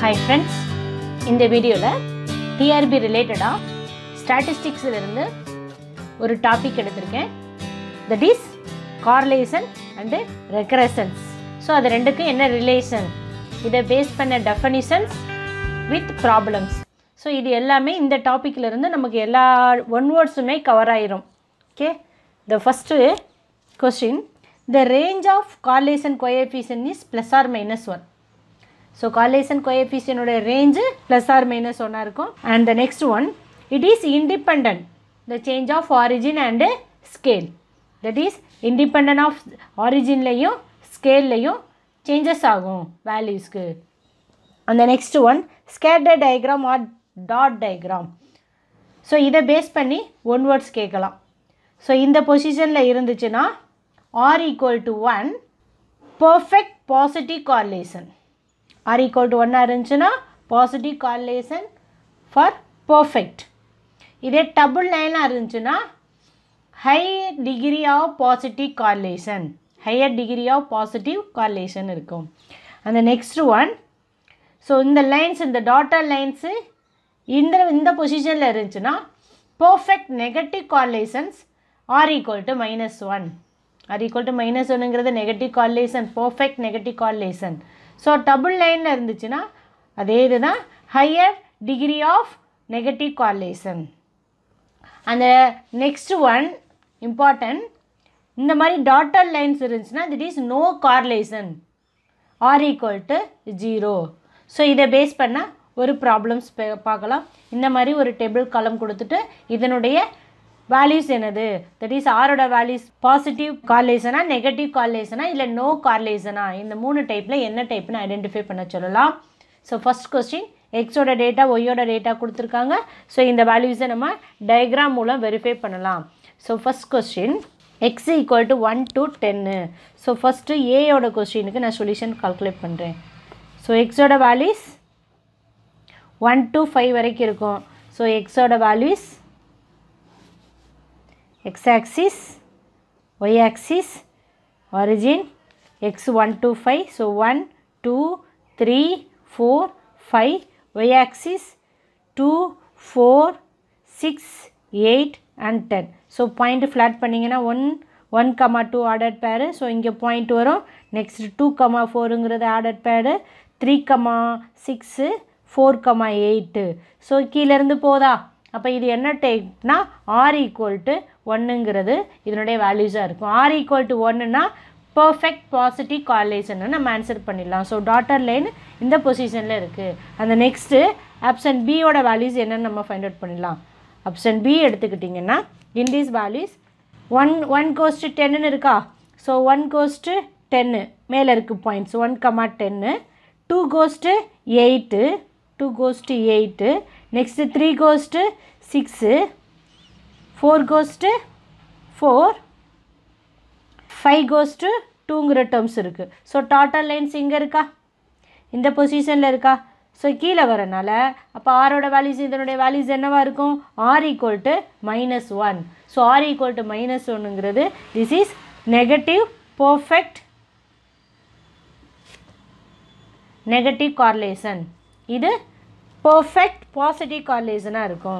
Hi friends இந்த வீடியோவில் TRP ரிலேட்டடாக ஸ்டாட்டிஸ்டிக்ஸிலிருந்து ஒரு டாபிக் எடுத்திருக்கேன் that is correlation and regressions so அது ரெண்டுக்கும் என்ன ரிலேஷன் இதை பேஸ் பண்ண டெஃபனிஷன்ஸ் வித் ப்ராப்ளம்ஸ் ஸோ இது எல்லாமே இந்த டாப்பிக்கில் இருந்து நமக்கு எல்லா ஒன் வேர்ட்ஸுமே கவர் ஆயிரும் okay the first question the range of correlation coefficient is plus R minus one so correlation கோஎஃபிஷியனோட ரேஞ்சு ப்ளஸ் ஆர் மைனஸ் ஒன்னாக இருக்கும் and the next one it is independent the change of origin and scale that is independent of ஆரிஜின்லேயும் ஸ்கேல்லையும் changes ஆகும் வேல்யூஸ்க்கு அந்த next one scatter diagram or dot diagram so இதை base பண்ணி one words கேட்கலாம் ஸோ இந்த பொசிஷனில் இருந்துச்சுன்னா R equal to one perfect positive correlation R equal to ஒன்னாக இருந்துச்சுன்னா பாசிட்டிவ் கார்லேஷன் ஃபார் பர்ஃபெக்ட் இதே டபுள் லைனாக இருந்துச்சுன்னா high degree of positive correlation higher degree of positive correlation இருக்கும் அந்த நெக்ஸ்ட் ஒன் ஸோ இந்த லைன்ஸ் இந்த டாட்டர் லைன்ஸு இந்த இந்த பொசிஷனில் இருந்துச்சுன்னா perfect negative correlations R equal to minus one R equal to minus ஒன்னுங்கிறது negative correlation perfect negative correlation so double லைனில் இருந்துச்சுன்னா அதே இதுதான் higher degree of negative correlation அந்த நெக்ஸ்ட் ஒன் இம்பார்ட்டன்ட் இந்த மாதிரி டாட்டர் லைன்ஸ் இருந்துச்சுன்னா that is no correlation R equal to zero so இதை பேஸ் பண்ணால் ஒரு ப்ராப்ளம்ஸ் பார்க்கலாம் இந்த மாதிரி ஒரு டேபிள் காலம் கொடுத்துட்டு இதனுடைய வேல்யூஸ் என்னது தட் இஸ் ஆரோட வேல்யூஸ் பாசிட்டிவ் கார்லேஷனா நெகட்டிவ் கார்லேஷனா இல்லை நோ கார்லேஷனா இந்த மூணு டைப்பில் என்ன டைப்னு ஐடென்டிஃபை பண்ண சொல்லலாம் ஸோ ஃபஸ்ட் கொஸ்டின் எக்ஸோட டேட்டா ஒய்யோட டேட்டா கொடுத்துருக்காங்க ஸோ இந்த வேல்யூஸை நம்ம டயக்ராம் மூலம் வெரிஃபை பண்ணலாம் so first question X equal to one two டென்னு ஸோ ஃபஸ்ட்டு ஏயோட கொஸ்டினுக்கு நான் சொல்யூஷன் கால்குலேட் பண்ணுறேன் ஸோ எக்ஸோட வேல்யூஸ் ஒன் டு ஃபைவ் வரைக்கும் இருக்கும் ஸோ எக்ஸோட values X axis Y axis origin X one two five so one two three four five Y axis two four six eight and ten so point plot பண்ணிங்கன்னா one one comma two order pair so இங்கே point வரும் next two comma ஃபோருங்கிறது order pair three comma six four comma eight so கீழேருந்து போதா அப்போ இது என்ன டைப்னா ஆர் ஈக்குவல் டு ஒன்றுங்கிறது இதனுடைய வேல்யூஸாக இருக்கும் ஆர் ஈக்குவல் டு ஒன்றுனா பர்ஃபெக்ட் பாசிட்டிவ் கார்லேஷன் நம்ம ஆன்சர் பண்ணிடலாம் ஸோ டாட்டர் லைன் இந்த பொசிஷனில் இருக்குது அந்த நெக்ஸ்ட்டு ஆப்ஷன் பியோட வேல்யூஸ் என்னென்னு நம்ம ஃபைண்ட் அவுட் பண்ணிடலாம் ஆப்ஷன் பி எடுத்துக்கிட்டிங்கன்னா in these values one one goes to டென்னு இருக்கா ஸோ ஒன் கோஸ்ட்டு டென்னு மேலே இருக்குது பாயிண்ட்ஸ் ஒன் கமா டென்னு two goes to eight two goes to eight next three goes to six four goes to four five goes to டூங்கிற terms இருக்குது ஸோ டாட்டல் லைன்ஸ் இங்கே இருக்கா இந்த பொசிஷனில் இருக்கா ஸோ கீழே வரனால அப்போ ஆரோட வேல்யூஸ் இதனுடைய வேல்யூஸ் என்னவாக இருக்கும் R equal to minus one so R equal to minus ஒன்னுங்கிறது this is negative perfect negative correlation இது பர்ஃபெக்ட் பாசிட்டிவ் கார்லேஷனாக இருக்கும்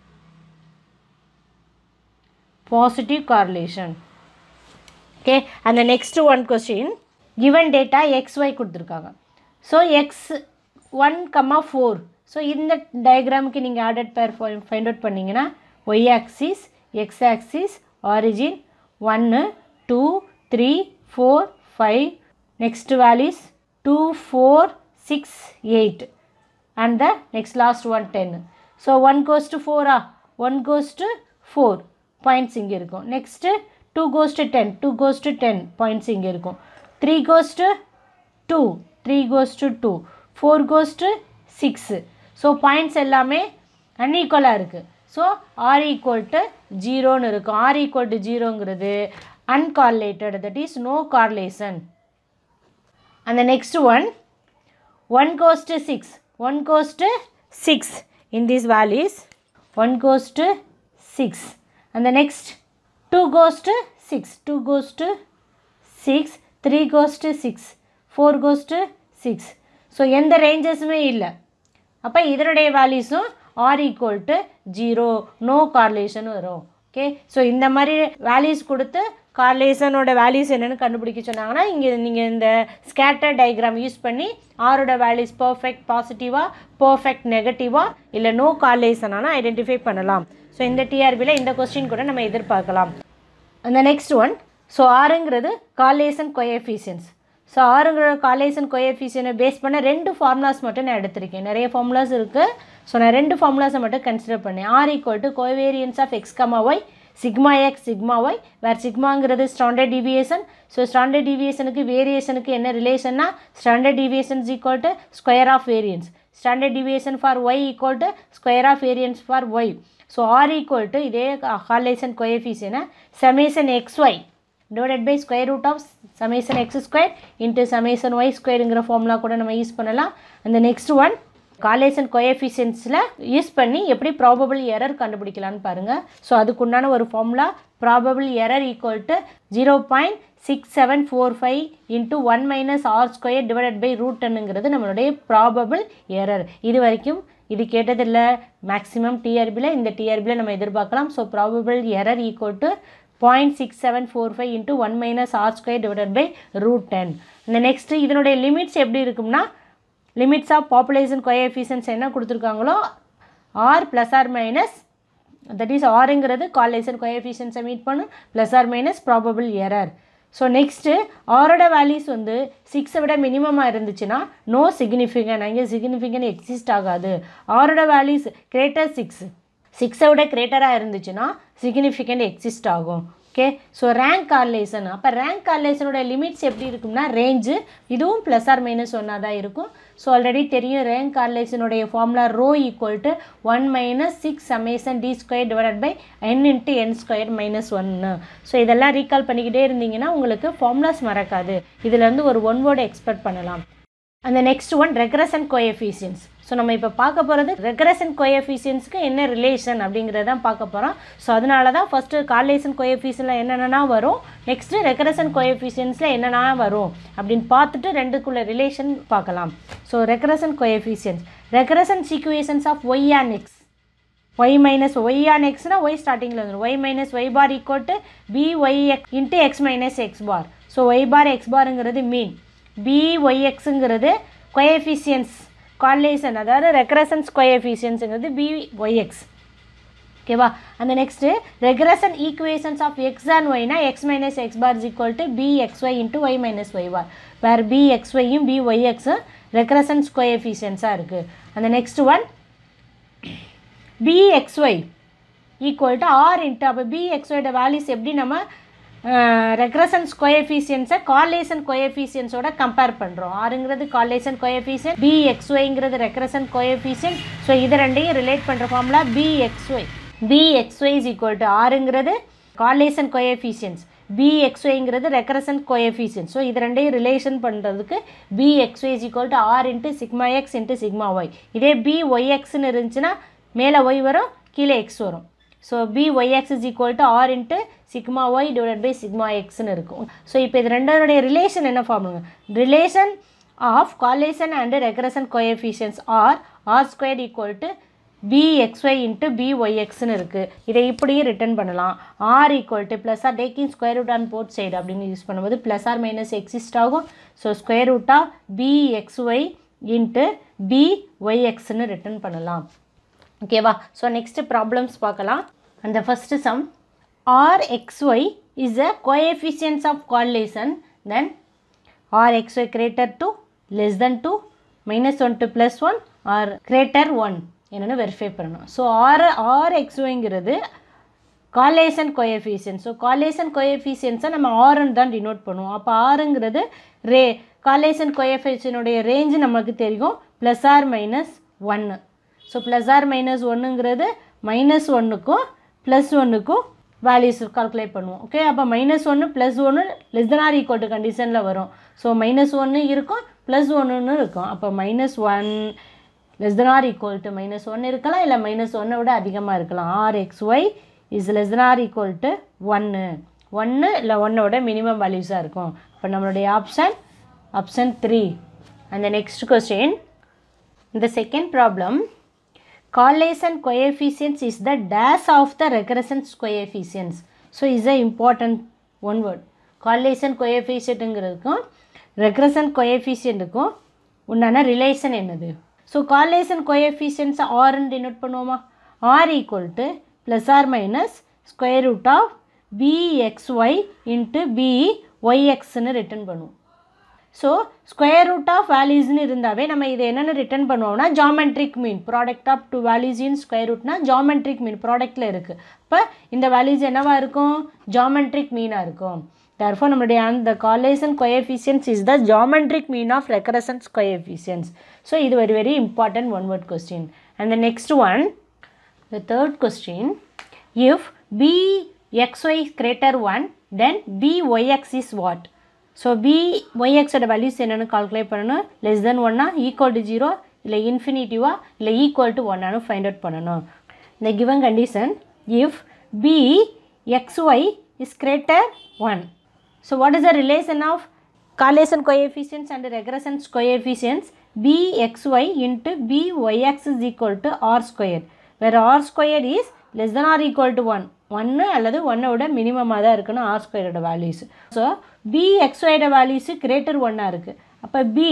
பாசிட்டிவ் கார்லேஷன் ஓகே அந்த next one question given data X Y கொடுத்துருக்காங்க so X one comma four so இந்த டயக்ராமுக்கு நீங்கள் order pair find out பண்ணிங்கன்னா Y axis X axis origin ஒன்று two three four five next values two four six eight and the next last one ten so one goes to ஃபோரா one goes to four points இங்கே இருக்கும் next two goes to ten two goes to ten points இங்கே இருக்கும் three goes to two three goes to two four goes to six so points எல்லாமே அன்ஈக்குவலாக இருக்குது so R equal to ஜீரோன்னு இருக்கும் R equal to ஜீரோங்கிறது uncorrelated that is no correlation அந்த next one one goes to six one goes to six in these values one goes to six அந்த next two goes to six two goes to six three goes to six four goes to six so எந்த ரேஞ்சஸுமே இல்லை அப்போ இதனுடைய வேல்யூஸும் R equal to zero no correlation வரும் okay so இந்த மாதிரி வேல்யூஸ் கொடுத்து கார்லேஷனோட வேல்யூஸ் என்னென்னு கண்டுபிடிக்க சொன்னாங்கன்னா இங்கே நீங்கள் இந்த ஸ்கேட்டர் டயக்ராம் யூஸ் பண்ணி ஆரோட வேல்யூஸ் பர்ஃபெக்ட் பாசிட்டிவாக பர்ஃபெக்ட் நெகட்டிவாக இல்லை நோ கார்லேஷனான ஐடென்டிஃபை பண்ணலாம் ஸோ இந்த டிஆர்பியில் இந்த கொஸ்டின் கூட நம்ம எதிர்பார்க்கலாம் அந்த நெக்ஸ்ட் ஒன் ஸோ ஆறுங்கிறது கார்லேஷன் கொயஃபிஷியன்ஸ் ஸோ ஆறுங்கிற கார்லேஷன் கொயஃபிஷியனை பேஸ் பண்ண ரெண்டு ஃபார்முலாஸ் மட்டும் நான் எடுத்திருக்கேன் நிறைய ஃபார்முலாஸ் இருக்குது ஸோ நான் ரெண்டு ஃபார்முலாஸை மட்டும் கன்சிடர் பண்ணேன் R equal to covariance of X comma Y sigma X sigma Y where சிக்மாங்கிறது ஸ்டாண்டர்ட் டிவியேஷன் ஸோ ஸ்டாண்டர்ட் டிவியேஷனுக்கு வேரியேஷனுக்கு என்ன ரிலேஷன்னா standard deviation equal to square of variance standard deviation for Y equal to square of variance for Y so R equal to இதே correlation கொயஃபிஷியனை summation X Y divided by square root of summation X square into summation Y ஸ்கொயருங்கிற formula கூட நம்ம use பண்ணலாம் அந்த next one correlation கொயஃபிஷியன்ஸில் use பண்ணி எப்படி ப்ராபபிள் எரர் கண்டுபிடிக்கலான்னு பாருங்கள் ஸோ அதுக்குண்டான ஒரு formula probable error equal to zero point six seven four five into one minus R square divided by root டென்னுங்கிறது நம்மளுடைய ப்ராபபிள் எரர் இது வரைக்கும் இது கேட்டதில்ல மேக்ஸிமம் டிஆர்பியில் இந்த டிஆர்பியில் நம்ம எதிர்பார்க்கலாம் so probable error equal to point six seven four five into one minus R square divided by root ten இந்த நெக்ஸ்ட்டு இதனுடைய லிமிட்ஸ் எப்படி இருக்கும்னா லிமிட்ஸ் ஆஃப் பாப்புலேஷன் கொயஃபிஷியன்ஸ் என்ன கொடுத்துருக்காங்களோ R plus R minus that is ஆருங்கிறது correlation கொயஃபிஷியன்ஸை மீட் பண்ணும் plus R minus probable error so next ஆரோட வேல்யூஸ் வந்து சிக்ஸை விட மினிமமாக இருந்துச்சுன்னா நோ சிக்னிஃபிகன் அங்கே சிக்னிஃபிகன் எக்ஸிஸ்ட் ஆகாது ஆரோட வேல்யூஸ் கிரேட்டர் சிக்ஸ் சிக்ஸை விட கிரேட்டராக இருந்துச்சுன்னா சிக்னிஃபிகண்ட் எக்ஸிஸ்ட் ஆகும் ஓகே ஸோ ரேங்க் கார்லேஷன் அப்போ ரேங்க் கார்லேஷனோட லிமிட்ஸ் எப்படி இருக்கும்னா ரேஞ்சு இதுவும் ப்ளஸ் ஆர் மைனஸ் ஒன்னாக தான் இருக்கும் ஸோ ஆல்ரெடி தெரியும் ரேங்க் கார்லேஷனுடைய formula rho equal to one minus six summation D square divide by N into N square minus ஒன்று ஸோ இதெல்லாம் ரீகால் பண்ணிக்கிட்டே இருந்தீங்கன்னா உங்களுக்கு ஃபார்முலாஸ் மறக்காது இதுலேருந்து ஒரு ஒன் வேர்டு எக்ஸ்பெக்ட் பண்ணலாம் அந்த next one regression coefficients so நம்ம இப்போ பார்க்க போகிறது ரெக்ரசன் கோஎஃபிஷியன்ஸ்க்கு என்ன ரிலேஷன் அப்படிங்கிறத தான் பார்க்க போகிறோம் ஸோ அதனால தான் ஃபஸ்ட்டு கார்லேஷன் கோஎஃபிஷியனில் என்னென்னா வரும் நெக்ஸ்ட்டு ரெக்ரசன் கோஎஃபிஷியன்ஸில் என்னென்னா வரும் அப்படின்னு பார்த்துட்டு ரெண்டுக்குள்ள ரிலேஷன் பார்க்கலாம் so regression coefficients regression equations of Y and X Y minus Y on எக்ஸ்னா ஒய் ஸ்டார்டிங்கில் வந்துடும் Y minus Y bar equal to B Y X into X minus X bar so Y bar X பாருங்கிறது mean B Y எக்ஸுங்கிறது coefficients correlation அதாவது regressions கொயஃபிஷியன்ஸுங்கிறது B Y X ஓகேவா அந்த next regression equations of X and ஒய்னா X minus X bar is equal to b x y into y minus Y bar வேறு b x ஒய்யும் b y எக்ஸும் regressions கொயஃபிஷியன்ஸாக இருக்குது அந்த next one bxy equal to r into அப்போ பிஎக்ஸ்ஒயோட values எப்படி நம்ம ரெக்ரசன்ஸ் கொயஃபிஷியன்ஸை கார்லேஷன் கொயஃபிஷியன்ஸோட கம்பேர் பண்ணுறோம் ஆறுங்கிறது கார்லேஷன் கொயஃபிஷியன் பிஎக்ஸ்ஒய்ங்கிறது ரெக்ரசன் கொயஃபிஷியன் ஸோ இது ரெண்டையும் ரிலேட் பண்ணுற formula bxy bxy is equal to ஆறுங்கிறது கார்லேஷன் கொயஃபிஷியன்ஸ் பிஎக்ஸ்ஒய்ங்கிறது ரெக்ரசன் கோஎஃபிஷியன் ஸோ இது ரெண்டையும் ரிலேஷன் பண்ணுறதுக்கு bxy is equal to r into sigma x into sigma y இதே பி ஒய்எக்ஸ்னு இருந்துச்சுன்னா மேலே ஒய் வரும் கீழே எக்ஸ் வரும் so b yx is equal to r into sigma y divide by sigma எக்ஸ்னு இருக்கும் ஸோ இப்போ இது ரெண்டோடைய ரிலேஷன் என்ன ஃபார்முங்க relation of correlation and regression coefficients are r square equal to bxy into பிஒய்எக்ஸ்னு இருக்குது இதை இப்படியும் ரிட்டர்ன் பண்ணலாம் r equal to plus or taking square root on both side அப்படின்னு யூஸ் பண்ணும்போது ப்ளஸ் ஆர் மைனஸ் எக்ஸிஸ்ட் ஆகும் so square root of bxy into பிஒய்எக்ஸ்னு written பண்ணலாம் ஓகேவா ஸோ நெக்ஸ்ட்டு ப்ராப்ளம்ஸ் பார்க்கலாம் அந்த first sum r xy is a coefficients of correlation then r xy greater to less than two minus one to plus one or greater one என்னென்னு verify பண்ணணும் so r r எக்ஸ்ஒய்ங்கிறது correlation coefficient so correlation கொயஃபிஷியன்ஸை நம்ம ஆறுன்னு தான் denote பண்ணுவோம் அப்போ ஆறுங்கிறது ரே காலேஷன் கொயஃபிஷியனுடைய ரேஞ்சு நமக்கு தெரியும் ப்ளஸ் ஆர் மைனஸ் ஒன்று ஸோ ப்ளஸ் ஆர் மைனஸ் ஒன்றுங்கிறது மைனஸ் ஒன்றுக்கும் ப்ளஸ் ஒன்றுக்கும் வேல்யூஸ் கால்குலேட் பண்ணுவோம் ஓகே அப்போ மைனஸ் ஒன்று ப்ளஸ் ஒன்று less than R equal to கண்டிஷனில் வரும் ஸோ மைனஸ் ஒன்று இருக்கும் ப்ளஸ் ஒன்றுன்னு இருக்கும் அப்போ minus one less than R equal to minus one இருக்கலாம் இல்லை மைனஸ் ஒன்னை விட அதிகமாக இருக்கலாம் r x y is less than R equal to ஒன்று ஒன்று இல்லை ஒன்னோட மினிமம் வேல்யூஸாக இருக்கும் இப்போ நம்மளுடைய option option three And the next question, the second problem, correlation coefficients is the dash of the recurrence coefficients. So is a important one word. correlation coefficientங்கிறதுக்கும் regression coefficientக்கும் உண்டான ரிலேஷன் என்னது ஸோ கார்லேஷன் கோஎஃபிஷியன்ஸ் ஆர்ன்னு denote பண்ணுவோமா r equal to plus R minus square root of bxy into b ஒய்எக்ஸ்னு written பண்ணுவோம் so square root of வேல்யூஸ்னு இருந்தாவே நம்ம இதை என்னென்னு ரிட்டர்ன் பண்ணுவோம்னா geometric mean product of two values in square ரூட்னா ஜாமெட்ரிக் மீன் ப்ராடக்ட்டில் இருக்குது இப்போ இந்த வேல்யூஸ் என்னவா இருக்கும் ஜாமெட்ரிக் மீனாக இருக்கும் therefore நம்மளுடைய அந்த correlation coefficients is the geometric mean of recurrence coefficients so இது very very important one word question and the next one the third question if bxy is greater 1 then byx is what so b ஒய்எக்ஸோட values என்னென்னு calculate பண்ணணும் less than ஒன்னா equal to zero இல்லை இன்ஃபினிட்டிவா இல்லை equal to ஒன்னானு find out பண்ணணும் இந்த given condition if b xy is greater one so what is the relation of correlation coefficients and regressions coefficients bxy into byx is equal to r square where r square is less than or equal to 1 ஒன்று அல்லது ஒன்னோட மினிமமாக தான் இருக்கணும் r ஸ்கொயரோட values so b எக்ஸ்ஒயோட values greater ஒன்னாக இருக்குது அப்போ பி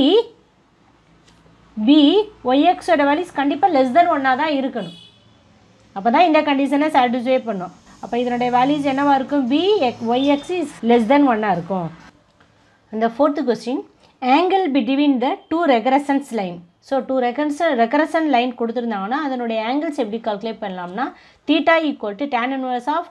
பி ஒய்எக்ஸோட வேல்யூஸ் கண்டிப்பாக லெஸ் தென் ஒன்னாக தான் இருக்கணும் அப்போ தான் இந்த கண்டிஷனை சாட்டிஸ்ஃபை பண்ணும் அப்போ இதனுடைய வேல்யூஸ் என்னவா இருக்கும் பி எக் ஒய்எக்ஸ் இஸ் லெஸ் தென் ஒன்னாக இருக்கும் அந்த fourth question angle between the two regressions line so two regression regression line கொடுத்துருந்தாங்கன்னா அதனுடைய ஆங்கிள்ஸ் எப்படி கால்குலேட் பண்ணலாம்னா theta equal to tan inverse of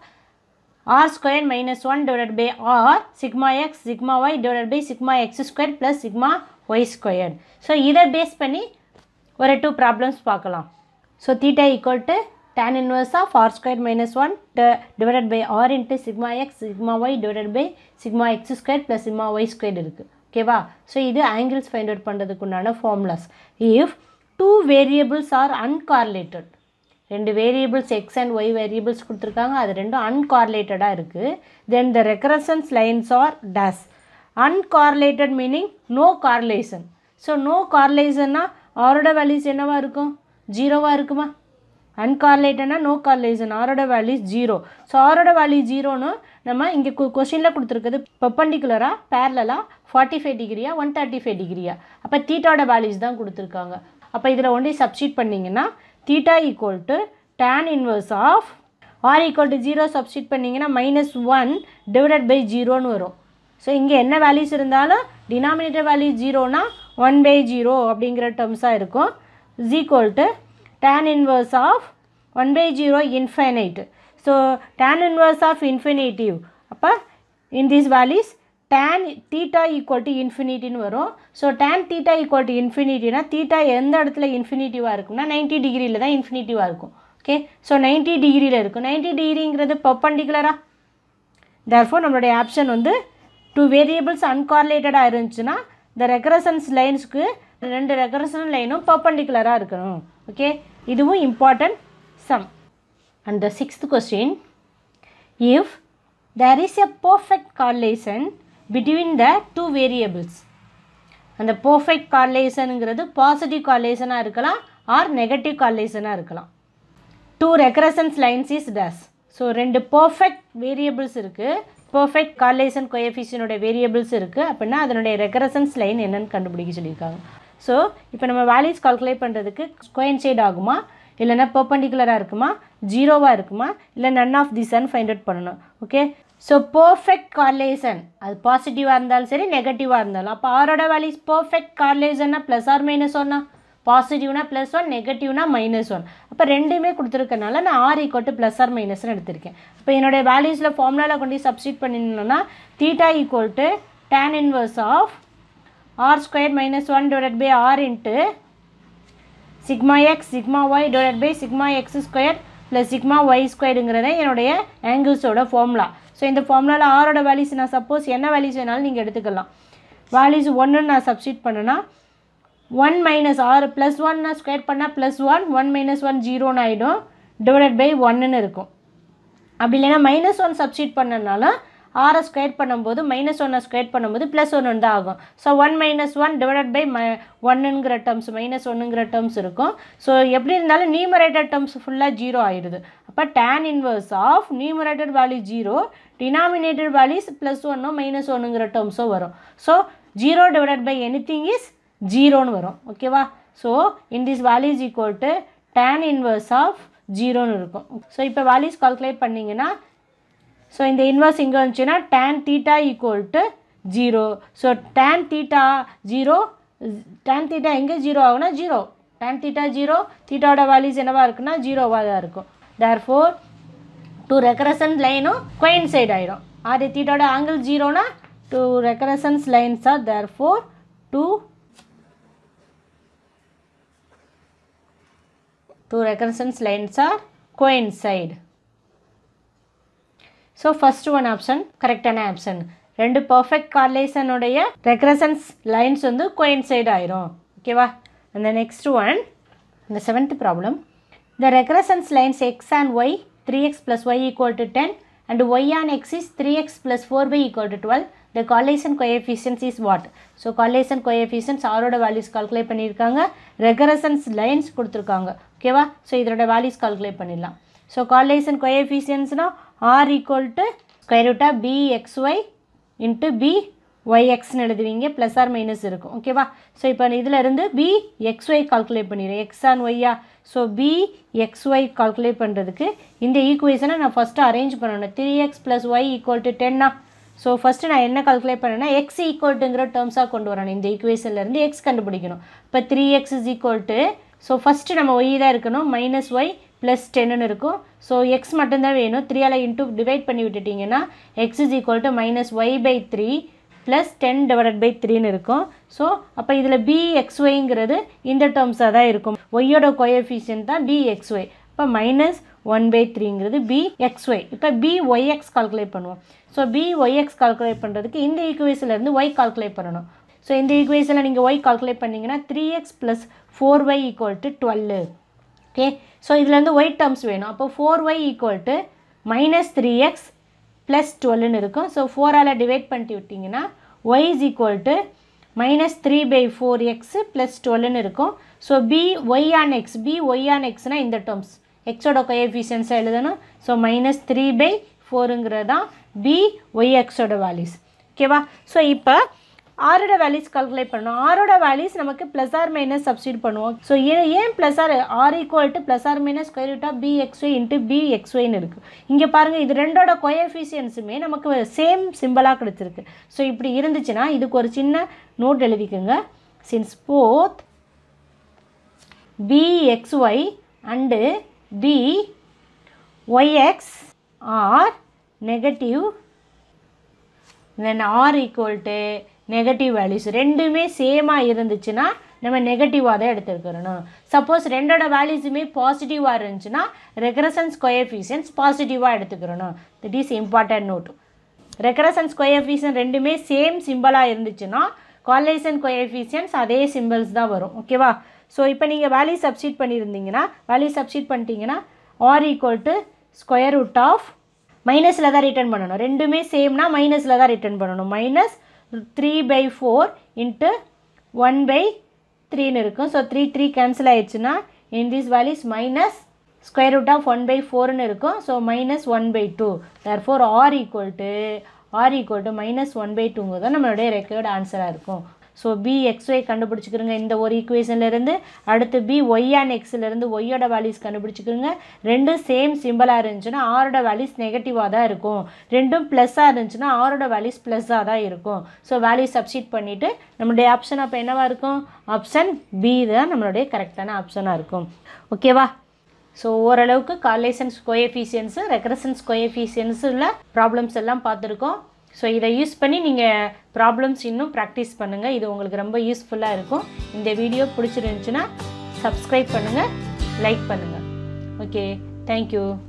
r square minus one divide by r sigma X sigma y divide by sigma x square plus sigma y square so இதை base பண்ணி ஒரு two problems பார்க்கலாம் so theta equal to tan inverse of r square minus 1 divided by r into sigma x sigma y divided by sigma x square plus sigma y squared இருக்குது ஓகேவா so இது angles find out பண்ணுறதுக்கு உண்டான formulas if two variables are uncorrelated ரெண்டு variables x and y variables கொடுத்துருக்காங்க அது ரெண்டும் அன்கார்லேட்டடாக இருக்குது then the regressions lines are dash uncorrelated meaning no correlation so no கார்லேஷன்னா ஆரோட வேல்யூஸ் என்னவா இருக்கும் ஜீரோவாக இருக்குமா அன்கார்லேட்டனா நோ கார்லேஷன் ஆரோட வேல்யூஸ் ஜீரோ ஸோ ஆரோட வேல்யூ ஜீரோன்னு நம்ம இங்கே கொஷினில் கொடுத்துருக்குது பர்பண்டிகுலராக பேரலாக ஃபார்ட்டி ஃபைவ் டிகிரியா ஒன் தேர்ட்டி ஃபைவ் டிகிரியா அப்போ தீட்டாவோட வேல்யூஸ் தான் கொடுத்துருக்காங்க அப்போ இதில் ஒன்றே சப்ஸ்டியூட் பண்ணிங்கன்னா theta equal to tan inverse of r equal to zero substitute பண்ணிங்கன்னா மைனஸ் ஒன் டிவைடட் பை ஜீரோன்னு வரும் ஸோ இங்கே என்ன வேல்யூஸ் இருந்தாலும் டினாமினேட்டர் வேல்யூ ஜீரோனா ஒன் பை ஜீரோ அப்படிங்கிற டேர்ம்ஸாக இருக்கும் is equal to tan inverse of 1 by 0 infinite. So, tan inverse of infinitive. அப்போ in these values tan theta equal to infinity னு வரும் so tan theta equal to infinity னா theta எந்த இடத்துல இன்ஃபினிட்டிவாக இருக்கும்னா நைன்ட்டி டிகிரியில் தான் இன்ஃபினிட்டிவாக இருக்கும் ஓகே ஸோ நைன்ட்டி டிகிரியில் இருக்கும் நைன்ட்டி டிகிரிங்கிறது பர்பண்டிகுலரா தேர்ஃபோர் நம்மளுடைய ஆப்ஷன் வந்து டூ வேரியபிள்ஸ் அன்கார்லேட்டடாக இருந்துச்சுன்னா இந்த ரெக்கரசன்ஸ் லைன்ஸ்க்கு ரெண்டு ரெக்கரசன் லைனும் பர்பண்டிகுலராக இருக்கணும் ஓகே இதுவும் important sum and the sixth question if there is a perfect correlation between the two variables அந்த பர்ஃபெக்ட் கார்லேஷனுங்கிறது பாசிட்டிவ் கார்லேஷனாக இருக்கலாம் ஆர் நெகட்டிவ் கார்லேஷனாக இருக்கலாம் two regressions lines is dash so ரெண்டு பர்ஃபெக்ட் வேரியபிள்ஸ் இருக்குது பர்ஃபெக்ட் கார்லேஷன் கொயஃபிஷியனோட வேரியபிள்ஸ் இருக்குது அப்படின்னா அதனுடைய ரெக்கரசன்ஸ் லைன் என்னன்னு கண்டுபிடிக்க சொல்லியிருக்காங்க ஸோ இப்போ நம்ம வேல்யூஸ் கால்குலேட் பண்ணுறதுக்கு கோயின்சைட் ஆகுமா இல்லைனா பர்பண்டிகுலராக இருக்குமா ஜீரோவாக இருக்குமா இல்லை நன் ஆஃப் திஸ்ன்னு ஃபைண்ட் அவுட் பண்ணணும் ஓகே ஸோ பர்ஃபெக்ட் கார்லேஷன் அது பாசிட்டிவாக இருந்தாலும் சரி நெகட்டிவாக இருந்தாலும் அப்போ ஆரோட வேல்யூஸ் பர்ஃபெக்ட் கார்லேஷன்னா ப்ளஸ் ஆர் மைனஸ் ஒன்னா பாசிட்டிவ்னா ப்ளஸ் ஒன் நெகட்டிவ்னா மைனஸ் ஒன் அப்போ ரெண்டுமே கொடுத்துருக்கனால நான் r equal to plus or மைனஸ்னு எடுத்திருக்கேன் இப்போ என்னுடைய வேல்யூஸில் ஃபார்முலாவில் கொண்டு சப்ஸ்டியூட் பண்ணினோன்னா theta equal to tan inverse of r square minus one divide by r into sigma X sigma y divide by sigma x square plus sigma y ஸ்கொயருங்கிறத என்னுடைய ஆங்கிள்ஸோட ஃபார்முலா ஸோ இந்த ஃபார்முலாவில் ஆரோட வேல்யூஸ் நான் சப்போஸ் என்ன values வேணாலும் நீங்கள் எடுத்துக்கலாம் வேல்யூஸ் ஒன்றுன்னு நான் சப்ஸ்டியூட் பண்ணேன்னா ஒன் மைனஸ் ஆறு ப்ளஸ் ஒன்னா ஸ்கொயர் பண்ணால் plus one one minus one ஜீரோன்னு ஆகிடும் டிவைட் பை ஒன்னுன்னு இருக்கும் அப்படி இல்லைன்னா மைனஸ் ஒன் சப்ஸ்டியூட் பண்ணனால ஆரை ஸ்கொயர் பண்ணும்போது மைனஸ் ஒன்னை ஸ்கொயர் பண்ணும்போது ப்ளஸ் ஒன்று தான் ஆகும் so one minus one divided by ம ஒன்னுங்கிற டேர்ம்ஸ் மைனஸ் ஒன்றுங்கிற டேர்ம்ஸ் இருக்கும் ஸோ எப்படி இருந்தாலும் நியூமரேட்டர் டேர்ம்ஸ் ஃபுல்லாக ஜீரோ ஆயிடுது அப்போ tan inverse of numerator value zero denominator values plus ஒன்னோ மைனஸ் ஒன்றுங்கிற டேர்ம்ஸோ வரும் so zero divided by anything is ஜீரோன்னு வரும் ஓகேவா so in this value is equal to tan inverse of ஜீரோன்னு இருக்கும் ஸோ இப்போ வேல்யூஸ் கால்குலேட் பண்ணிங்கன்னா ஸோ இந்த இன்வர்ஸ் இங்கே வந்துச்சுன்னா tan theta equal to zero so tan theta zero tan theta எங்கே ஜீரோ ஆகுனா ஜீரோ டேன் தீட்டா ஜீரோ தீட்டாவோட வேல்யூஸ் என்னவா இருக்குன்னா ஜீரோவாக தான் இருக்கும் தேர் ஃபோர் டூ ரெக்கரசன்ட் லைனும் கொயின் சைடு ஆயிடும் அது தீட்டாவோட ஆங்கிள் ஜீரோனா two regressions lines are therefore two two recurrence lines are coincide so first one option கரெக்டான ஆப்ஷன் ரெண்டு பர்ஃபெக்ட் கார்லேஷனுடைய ரெக்ரசன்ஸ் லைன்ஸ் வந்து கோயின்சைட் ஆயிரும் ஓகேவா அந்த நெக்ஸ்ட் ஒன் இந்த seventh problem the regressions lines x and y three x plus y equal to ten and y on x is three x plus four y equal to twelve the correlation coefficients is what so correlation coefficients ஆரோட values calculate பண்ணியிருக்காங்க regressions lines கொடுத்துருக்காங்க ஓகேவா so இதோட values calculate பண்ணிடலாம் so correlation கோஎஃபிஷியன்ஸ்னால் r equal to square ரூட்டாக b xy into b ஒய்எக்ஸ்னு எழுதுவீங்க ப்ளஸ் ஆர் மைனஸ் இருக்கும் ஓகேவா ஸோ இப்போ இதில் இருந்து பி எக்ஸ்ஒய் கால்குலேட் பண்ணிடுறேன் எக்ஸ் ஆன் ஒய்யா ஸோ பி எக்ஸ்ஒய் கால்குலேட் பண்ணுறதுக்கு இந்த ஈக்குவேஷனை நான் ஃபஸ்ட்டு அரேஞ்ச் பண்ணணும் three x plus y equal to டென்னா ஸோ ஃபஸ்ட்டு நான் என்ன கால்குலேட் பண்ணேன்னா எக்ஸ் ஈக்குவல்ட்டுங்கிற டேர்ம்ஸாக கொண்டு வரணும் இந்த ஈக்குவேஷன்லேருந்து எக்ஸ் கண்டுபிடிக்கணும் இப்போ three x is equal to so first நம்ம ஒய் தான் இருக்கணும் மைனஸ் ஒய் ப்ளஸ் டென்னு இருக்கும் ஸோ எக்ஸ் மட்டும்தான் வேணும் த்ரீயால் இன்ட்டு டிவைட் பண்ணி விட்டுட்டிங்கன்னா x is equal to minus y by three plus ten divided by த்ரீன்னு இருக்கும் ஸோ அப்போ இதில் பி எக்ஸ் ஒய்ங்கிறது இந்த டேர்ம்ஸாக தான் இருக்கும் ஒய்யோட கோஎஃபிஷியன் தான் பி எக்ஸ் ஒய் இப்போ மைனஸ் ஒன் பை த்ரீங்கிறது பி எக்ஸ் ஒய் இப்போ பி ஒய்எக்ஸ் கால்குலேட் பண்ணுவோம் ஸோ பி ஒய்எக்ஸ் கால்குலேட் பண்ணுறதுக்கு இந்த ஈக்குவேஷன்லேருந்து ஒய் கால்குலேட் பண்ணணும் ஸோ இந்த ஈக்குவேஷனில் நீங்கள் ஒய் கால்குலேட் பண்ணிங்கன்னா three x plus four y equal to twelve okay so இதுலேருந்து ஒய் டேர்ம்ஸ் வேணும் அப்போ four y equal to minus three x plus டுவெல்னு இருக்கும் ஸோ ஃபோரால் டிவைட் பண்ணிட்டு விட்டிங்கன்னா y is equal to minus three by four x plus டுவெல்னு இருக்கும் so b y on x b y on எக்ஸ்னால் இந்த டேர்ம்ஸ் எக்ஸோட கோஎஃபிஷியன்ஸாக எழுதணும் ஸோ மைனஸ் த்ரீ பை ஃபோருங்கிறது தான் பி ஒய் எக்ஸோட வேல்யூஸ் ஓகேவா ஸோ இப்போ ஆரோட வேல்யூஸ் கால்குலேட் பண்ணணும் ஆரோட வேல்யூஸ் நமக்கு ப்ளஸ் ஆர் மைனஸ் சப்ஸ்டியூட் பண்ணுவோம் ஸோ ஏன் ஏன் plus or r equal to plus R minus square root of b xy into b எக்ஸ்ஒய்னு இருக்குது இங்கே பாருங்கள் இது ரெண்டோட கோஎஃபிஷியன்ஸுமே நமக்கு சேம் சிம்பிளாக கிடச்சிருக்கு ஸோ இப்படி இருந்துச்சுன்னா இதுக்கு ஒரு சின்ன நோட் எழுதிக்கோங்க since both b xy and b yx are negative then R equal to negative values ரெண்டுமே சேமாக இருந்துச்சுன்னா நம்ம நெகட்டிவாக தான் எடுத்துருக்கணும் சப்போஸ் ரெண்டோட வேல்யூஸுமே பாசிட்டிவாக இருந்துச்சுன்னா ரெக்ரசன்ஸ் கோஎஃபிஷியன்ஸ் பாசிட்டிவாக எடுத்துக்கிறணும் that is important note regressions coefficient ரெண்டுமே சேம் சிம்பிளாக இருந்துச்சுன்னா காலேசன் கோஎஃபிஷியன்ஸ் அதே சிம்பிள்ஸ் தான் வரும் ஓகேவா ஸோ இப்போ நீங்கள் வேல்யூ சப்ஸ்டியூட் பண்ணியிருந்தீங்கன்னா வேல்யூ சப்ஸ்டியூட் பண்ணிட்டீங்கன்னா r equal to square root of மைனஸில் தான் ரிட்டர்ன் பண்ணணும் ரெண்டுமே சேம்னா மைனஸில் தான் ரிட்டர்ன் பண்ணணும் minus three by four into one by த்ரீன்னு இருக்கும் ஸோ த்ரீ த்ரீ கேன்சல் ஆயிடுச்சுன்னா in this values minus square root of one by ஃபோர்னு இருக்கும் so minus one by two there four r equal to r equal to minus one by டூங்கிறது தான் நம்மளுடைய regarded ஆன்சராக இருக்கும் so b XY கண்டுபிடிச்சிக்கிறோங்க இந்த ஒரு ஈக்குவேஷன்லேருந்து அடுத்து பி ஒய் அண்ட் எக்ஸ்லேருந்து ஒய்யோட வேல்யூஸ் கண்டுபிடிச்சிக்கிறோங்க ரெண்டும் சேம் சிம்பிளாக இருந்துச்சுன்னா ஆரோட வேல்யூஸ் நெகட்டிவாக தான் இருக்கும் ரெண்டும் ப்ளஸ்ஸாக இருந்துச்சுன்னா ஆரோட வேல்யூஸ் ப்ளஸ்ஸாக தான் இருக்கும் ஸோ வேல்யூ சப்ஸ்டிட் பண்ணிவிட்டு நம்மளுடைய ஆப்ஷன் அப்போ என்னவாக இருக்கும் ஆப்ஷன் பி தான் நம்மளுடைய கரெக்டான ஆப்ஷனாக இருக்கும் ஓகேவா ஸோ ஓரளவுக்கு கார்லேசன்ஸ் கோஎஃபிஷியன்ஸு ரெக்ரசன்ஸ் கோஎஃபிஷியன்ஸில் ப்ராப்ளம்ஸ் எல்லாம் பார்த்துருக்கோம் ஸோ இதை யூஸ் பண்ணி நீங்கள் ப்ராப்ளம்ஸ் இன்னும் ப்ராக்டிஸ் பண்ணுங்கள் இது உங்களுக்கு ரொம்ப யூஸ்ஃபுல்லாக இருக்கும் இந்த வீடியோ பிடிச்சிருந்துச்சுன்னா சப்ஸ்கிரைப் பண்ணுங்கள் லைக் பண்ணுங்கள் ஓகே தேங்க்யூ